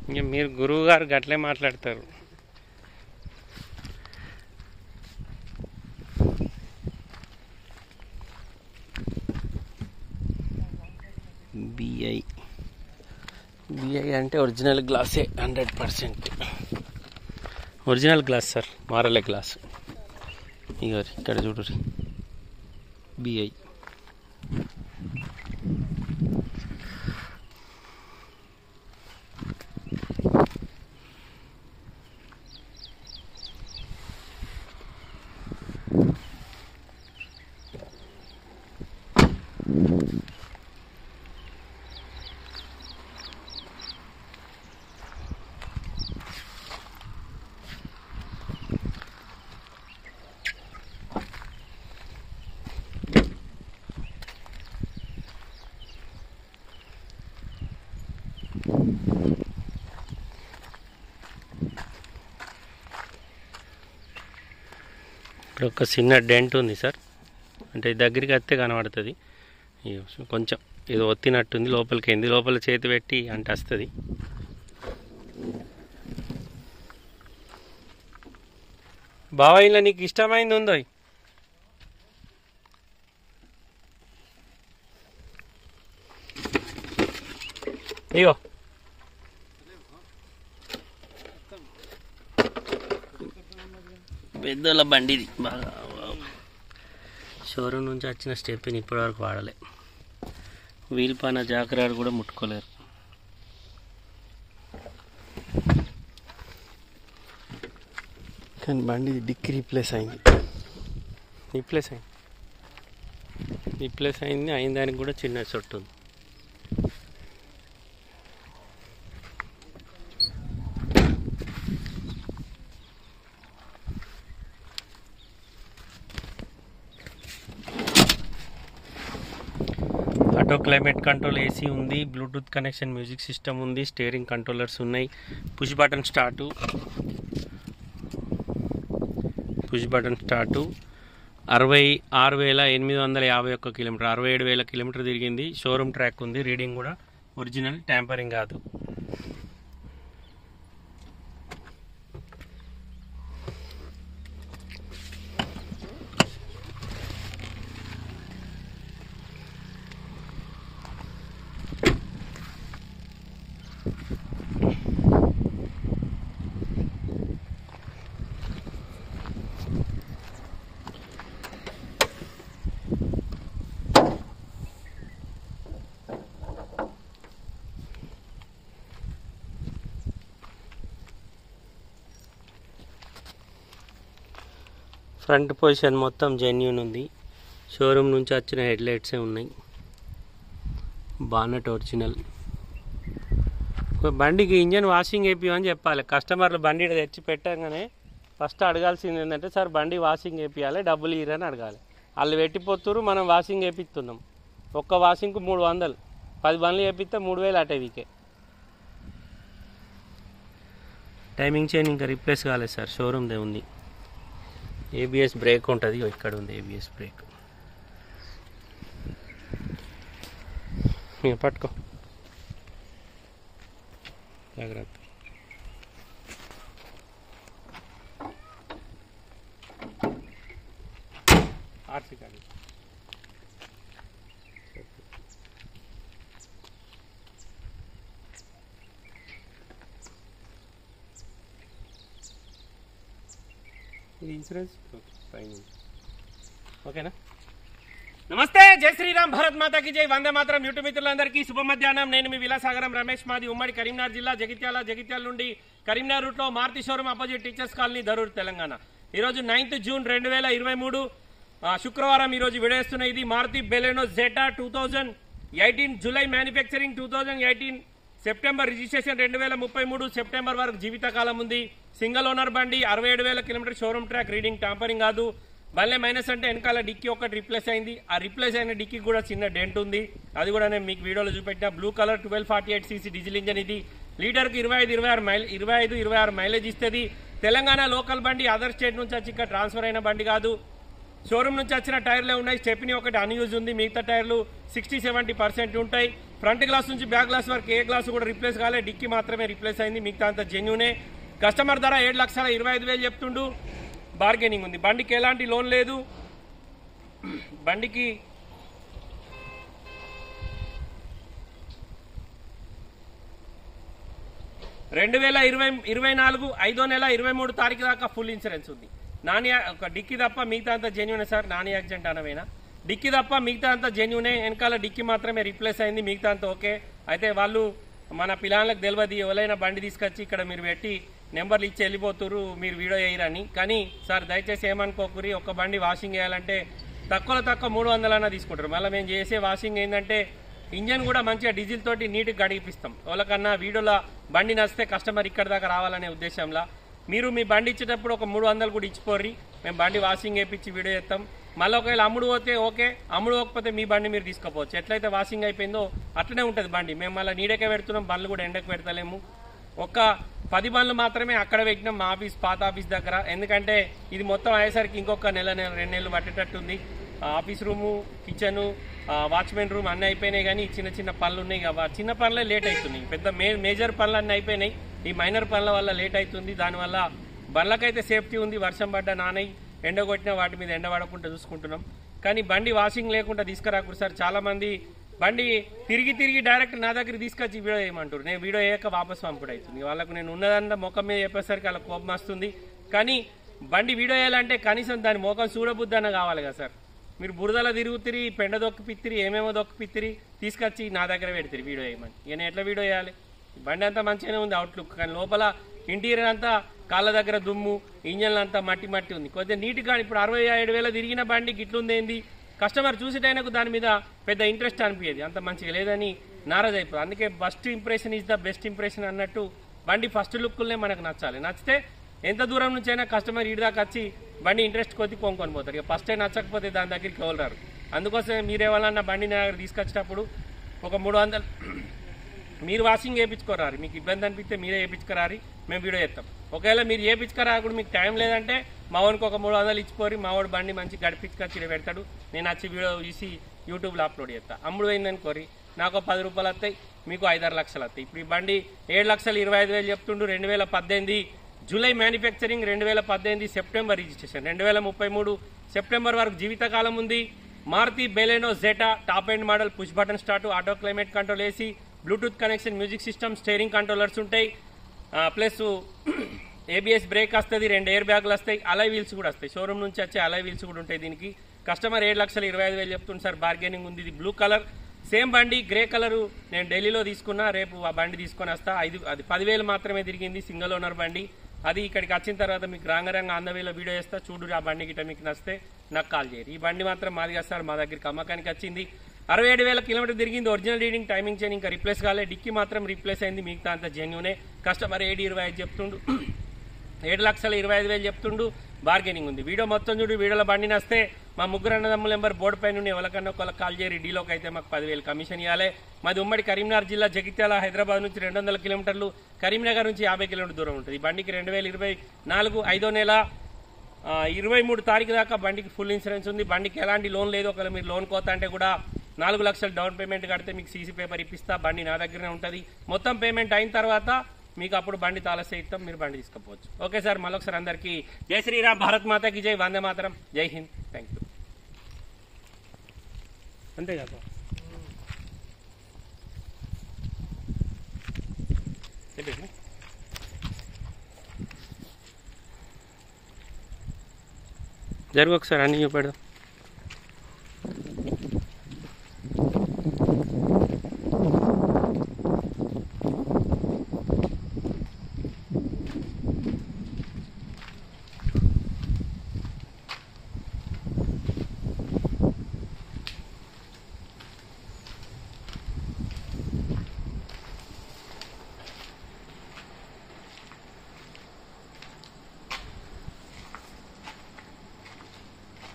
ఇంక మీరు గురువు గారు గట్లే మాట్లాడతారు బిఐ బిఐ అంటే ఒరిజినల్ గ్లాసే hundred percent original glass sir మారలే గ్లాస్ ఇక ఇక్కడ చూడు బిఐ ఇక్కడ ఒక చిన్న డెంట్ ఉంది సార్ అంటే దగ్గరికి వస్తే కనబడుతుంది ఇగో సో కొంచెం ఏదో ఒత్తినట్టుంది లోపలికి ఏంది లోపల చేతి పెట్టి అంటే వస్తుంది బావా ఇలా నీకు ఇష్టమైంది ఉందో ఇగో పెద్దల బండిది బాగా షోరూమ్ నుంచి వచ్చిన స్టెప్ని ఇప్పటివరకు వాడలే వీల్ పైన జాకరాడు కూడా ముట్టుకోలేరు కానీ బండి డిక్కి రీప్లేస్ అయింది రీప్లేస్ అయింది రీప్లేస్ అయింది అయిన దానికి కూడా చిన్న చొట్టు ఉంది ఆటో క్లైమేట్ కంట్రోల్ ఏసీ ఉంది బ్లూటూత్ కనెక్షన్ మ్యూజిక్ సిస్టమ్ ఉంది స్టీరింగ్ కంట్రోలర్స్ ఉన్నాయి push button start push button start అరవై ఆరు వేల ఎనిమిది వందల యాభై ఒక్క కిలోమీటర్ అరవై ఏడు వేల కిలోమీటర్ తిరిగింది షోరూమ్ ట్రాక్ ఉంది రీడింగ్ కూడా ఒరిజినల్ ట్యాంపరింగ్ కాదు ఫ్రంట్ పొజిషన్ మొత్తం జెన్యున్ ఉంది షోరూమ్ నుంచి వచ్చిన హెడ్లైట్సే ఉన్నాయి బానట్ ఒరిజినల్ ఒక బండికి ఇంజన్ వాషింగ్ వేపియమని చెప్పాలి కస్టమర్లు బండి ఈడ తెచ్చి పెట్టగానే ఫస్ట్ అడగాల్సింది ఏంటంటే సార్ బండి వాషింగ్ వేపియాలి డబ్బులు ఇరని అడగాలి వాళ్ళు పెట్టిపోతురు మనం వాషింగ్ వేపిస్తున్నాం ఒక్క వాషింగ్కు మూడు వందలు పది బండ్లు వేపిస్తే మూడు వేలు అటే వీకే టైమింగ్ చైన్ ఇంకా రీప్లేస్ కాలేదు సార్ షోరూమ్దే ఉంది ఏబిఎస్ బ్రేక్ ఉంటుంది ఇగో ఇక్కడ ఉంది ఏబిఎస్ బ్రేక్ ఇక పట్టుకో జాగ్రత్త ఆర్సీ కార్డు ఇది ఇన్సూరెన్స్ ఫైన్ ఓకేనా నమస్తే జై శ్రీరామ్ భారత్ మాతాకి జై వందే మాత్రం యూట్యూబ్ మిత్రులందరికీ శుభ మధ్యాహ్నం నేను మీ విలాసాగరం రమేష్ మాది ఉమ్మడి కరీంనగర్ జిల్లా జగిత్యాల జగిత్యాల నుండి కరీంనగర్ రూట్ లో Maruti showroom opposite teachers colony Dharur Telangana ఈ రోజు నైన్త్ జూన్ రెండు వేల ఇరవై మూడు శుక్రవారం ఈ రోజు విడేస్తున్న ఇది Maruti Baleno Zeta two thousand eighteen July manufacturing two thousand eighteen September registration రెండు వేల ముప్పై మూడు సెప్టెంబర్ వరకు జీవితకాలం ఉంది సింగిల్ ఓనర్ బండి అరవై ఏడు వేల kilometre showroom track reading tampering కాదు మళ్ళీ మైనస్ అంటే వెనకాల డిక్కీ ఒకటి రిప్లేస్ అయింది ఆ రిప్లేస్ అయిన డిక్కీ కూడా చిన్న డెంట్ ఉంది అది కూడా నేను మీకు వీడియోలో చూపెట్టిన blue colour twelve forty eight CC diesel engine ఇది లీటర్కి ఇరవై ఐదు ఇరవై ఆరు మైల్ ఇరవై ఐదు ఇరవై ఆరు మైలేజ్ ఇస్తుంది తెలంగాణ లోకల్ బండి అదర్ స్టేట్ నుంచి వచ్చి ఇక్కడ ట్రాన్స్ఫర్ అయిన బండి కాదు షోరూమ్ నుంచి వచ్చిన టైర్లే ఉన్నాయి స్టెప్ని ఒకటి అన్యూజ్ ఉంది మిగతా టైర్లు సిక్స్టీ సెవెంటీ పర్సెంట్ ఉంటాయి ఫ్రంట్ గ్లాస్ నుంచి బ్యాక్ గ్లాస్ వరకు ఏ గ్లాస్ కూడా రిప్లేస్ కాలే డిక్కీ మాత్రమే రిప్లేస్ అయింది మిగతా అంతా జెన్యునే కస్టమర్ ధర ఏడు లక్షల ఇరవై ఐదు వేలు చెప్తుండు బార్గెనింగ్ ఉంది బండికి ఎలాంటి లోన్ లేదు బండికి రెండు వేల ఇరవై ఇరవై నాలుగు ఐదో నెల ఇరవై మూడు తారీఖు దాకా ఫుల్ ఇన్సూరెన్స్ ఉంది నాని ఒక డిక్కీ తప్ప మిగతా అంతా జెన్యునే సార్ నాని యాక్సిడెంట్ అనమైనా డిక్కీ తప్ప మిగతా అంతా జెన్యునే వెనకాల డిక్కీ మాత్రమే రీప్లేస్ అయింది మిగతా అంతా ఓకే అయితే వాళ్ళు మన పిల్లలకు తెలియదు ఎవరైనా బండి తీసుకొచ్చి ఇక్కడ మీరు పెట్టి నెంబర్లు ఇచ్చి వెళ్ళిపోతురు మీరు వీడియో వేయరని కానీ సార్ దయచేసి ఏమనుకోకూరి ఒక బండి వాషింగ్ చేయాలంటే తక్కువలో తక్కువ మూడు వందలన్నా తీసుకుంటారు మళ్ళీ మేము చేసే వాషింగ్ ఏంటంటే ఇంజన్ కూడా మంచిగా డీజిల్ తోటి నీట్గా గడిపిస్తాం వాళ్ళకన్నా వీడియోలో బండి నచ్చితే కస్టమర్ ఇక్కడ దాకా రావాలనే ఉద్దేశంలో మీరు మీ బండి ఇచ్చేటప్పుడు ఒక మూడు వందలు కూడా ఇచ్చిపోర్రి మేము బండి వాషింగ్ వేయించి వీడియో చేస్తాం మళ్ళీ ఒకవేళ అమ్ముడు పోతే ఓకే అమ్ముడు పోకపోతే మీ బండి మీరు తీసుకోపోవచ్చు ఎట్లయితే వాషింగ్ అయిపోయిందో అట్లనే ఉంటుంది బండి మేము మళ్ళీ నీడకే పెడుతున్నాం బండ్లు కూడా ఎండకు పెడతలేము ఒక పది బండ్లు మాత్రమే అక్కడ పెట్టినాం మా ఆఫీస్ పాత ఆఫీస్ దగ్గర ఎందుకంటే ఇది మొత్తం అయ్యేసరికి ఇంకొక నెల నెల రెండు నెలలు పట్టేటట్టుంది ఆ office room kitchen watchman room అన్నీ అయిపోయినాయి కానీ చిన్న చిన్న పనులు ఉన్నాయి కదా చిన్న పనులే లేట్ అవుతున్నాయి పెద్ద మే మేజర్ పనులు అన్నీ అయిపోయినాయి ఈ మైనర్ పనుల వల్ల లేట్ అవుతుంది దానివల్ల బండ్లకైతే సేఫ్టీ ఉంది వర్షం పడ్డ నానై ఎండ కొట్టినా వాటి మీద ఎండ పడకుండా చూసుకుంటున్నాం కానీ బండి వాషింగ్ లేకుండా తీసుకురాకూడదు సార్ చాలా మంది బండి తిరిగి తిరిగి డైరెక్ట్ నా దగ్గర తీసుకొచ్చి వీడియో చేయమంటారు నేను వీడియో వేయక వాపస్ పంపుడు అవుతుంది వాళ్ళకు నేను ఉన్నదంతా ముఖం మీద చెప్పేసరికి వాళ్ళకి కోపం వస్తుంది కానీ బండి వీడియో వేయాలంటే కనీసం దాని ముఖం చూడబుద్దన్న కావాలి కదా సార్ మీరు బురదలో తిరుగుతిరి పెండ దొక్కిపిత్తిరి ఏమేమో దొక్కిపిత్తిరి తీసుకొచ్చి నా దగ్గర పెడతారు వీడియో వేయమని ఇక నేను ఎట్లా వీడియో వేయాలి బండి అంతా మంచిగానే ఉంది అవుట్లుక్ కానీ లోపల ఇంటీరియర్ అంతా కాళ్ళ దగ్గర దుమ్ము ఇంజన్లు అంతా మట్టి మట్టి ఉంది కొద్దిగా నీట్గా ఇప్పుడు అరవై ఏడు వేల తిరిగిన బండి గిట్లుందేంది కస్టమర్ చూసేటైనకు దాని మీద పెద్ద ఇంట్రెస్ట్ అనిపించేది అంత మంచిగా లేదని నారాజ్ అయిపోయింది అందుకే first impression is the best impression అన్నట్టు బండి ఫస్ట్ లుక్లనే మనకు నచ్చాలి నచ్చితే ఎంత దూరం నుంచి అయినా కస్టమర్ ఇటు దాకా వచ్చి బండి ఇంట్రెస్ట్ కొద్ది కొనుక్కొని పోతారు ఇక ఫస్ట్ నచ్చకపోతే దాని దగ్గరికి ఎవరు అందుకోసం మీరేవాళ్ళన్నా బండి నా దగ్గర తీసుకొచ్చేటప్పుడు ఒక మూడు వందలు మీరు వాషింగ్ వేయించుకోరారు మీకు ఇబ్బంది అనిపిస్తే మీరే వేయించుకోరారి మేము వీడియో చేస్తాం ఒకవేళ మీరు వేయించుకోరా కూడా మీకు టైం లేదంటే మా వానికి ఒక మూడు వందలు ఇచ్చిపోరి మా వాడు బండి మంచి గడిపించుకొచ్చి ఈడ పెడతాడు నేను వచ్చి వీడియో తీసి యూట్యూబ్లో అప్లోడ్ చేస్తా అమ్ముడు పోయిందనుకోరి నాకు ఒక పది రూపాయలు వస్తాయి మీకు ఐదారు లక్షలు వస్తాయి ఇప్పుడు ఈ బండి ఏడు లక్షలు ఇరవై ఐదు వేలు చెప్తుండు రెండు వేల పద్దెనిమిది జూలై మ్యానుఫ్యాక్చరింగ్ రెండు వేల పద్దెనిమిది సెప్టెంబర్ రిజిస్ట్రేషన్ రెండు వేల ముప్పై మూడు సెప్టెంబర్ వరకు జీవితకాలం ఉంది Maruti Baleno Zeta top end model push button start auto climate control AC Bluetooth connection music system steering controllers ఉంటాయి ప్లస్ ఏబిఎస్ బ్రేక్ వస్తుంది రెండు ఎయిర్ బ్యాగులు వస్తాయి అలై వీల్స్ కూడా వస్తాయి షోరూమ్ నుంచి వచ్చే అలై వీల్స్ కూడా ఉంటాయి దీనికి కస్టమర్ ఏడు లక్షల ఇరవై ఐదు వేలు చెప్తుంది సార్ బార్గెనింగ్ ఉంది ఇది బ్లూ కలర్ సేమ్ బండి గ్రే కలర్ నేను ఢిల్లీలో తీసుకున్నా రేపు ఆ బండి తీసుకొని వస్తా ఐదు అది పదివేలు మాత్రమే తిరిగింది సింగిల్ ఓనర్ బండి అది ఇక్కడికి వచ్చిన తర్వాత మీకు రాంగరంగా అందవేలో వీడియో చేస్తా చూడు ఆ బండి గిట్ట మీకు నచ్చితే నాకు కాల్ చేయరు ఈ బండి మాత్రం మాది కాదు సార్ మా దగ్గరికి అమ్మకానికి వచ్చింది అరవై ఏడు వేల కిలోమీటర్ తిరిగింది ఒరిజినల్ రీడింగ్ టైమింగ్ చేయని ఇంకా రిప్లేస్ కాలే డిక్కీ మాత్రం రిప్లేస్ అయింది మిగతా అంత జెన్యునే కస్టమర్ ఏడు ఇరవై ఐదు చెప్తుండు ఏడు లక్షల ఇరవై ఐదు వేలు చెప్తుండు బార్గెనింగ్ ఉంది వీడియో మొత్తం చూడు వీడియోలో బండి నస్తే మా ముగ్గురు అన్నదమ్ముల నెంబర్ బోర్డు పైన నుండి ఎవరికన్నా ఒకళ్ళకి కాల్ చేయరు డీలోకి అయితే మాకు పదివేలు కమిషన్ ఇవ్వాలి మాది ఉమ్మడి కరీంనగర్ జిల్లా జగిత్యాల హైదరాబాద్ నుంచి రెండు వందల కిలోమీటర్లు కరీంనగర్ నుంచి యాభై కిలోమీటర్ దూరం ఉంటుంది ఈ బండికి రెండు వేల ఇరవై నాలుగు ఐదో నెల ఆ, ఇరవై మూడు తారీఖు దాకా బండికి ఫుల్ ఇన్సూరెన్స్ ఉంది బండికి ఎలాంటి లోన్ లేదు ఒకవేళ మీరు లోన్ కోత అంటే కూడా నాలుగు లక్షలు డౌన్ పేమెంట్ కడితే మీకు సీసీ పేపర్ ఇప్పిస్తా బండి నా దగ్గరనే ఉంటుంది మొత్తం పేమెంట్ అయిన తర్వాత మీకు అప్పుడు బండి తాళసే ఇస్తాం మీరు బండి తీసుకుపోవచ్చు ఓకే సార్ మళ్ళొకసారి అందరికీ జై శ్రీరామ్ భారత్ మాతాకి జై వందే మాతరం జై హింద్ థ్యాంక్ యూ అంతే కదా చెప్పేసి జరుగు ఒకసారి అన్ని చూపెడదాం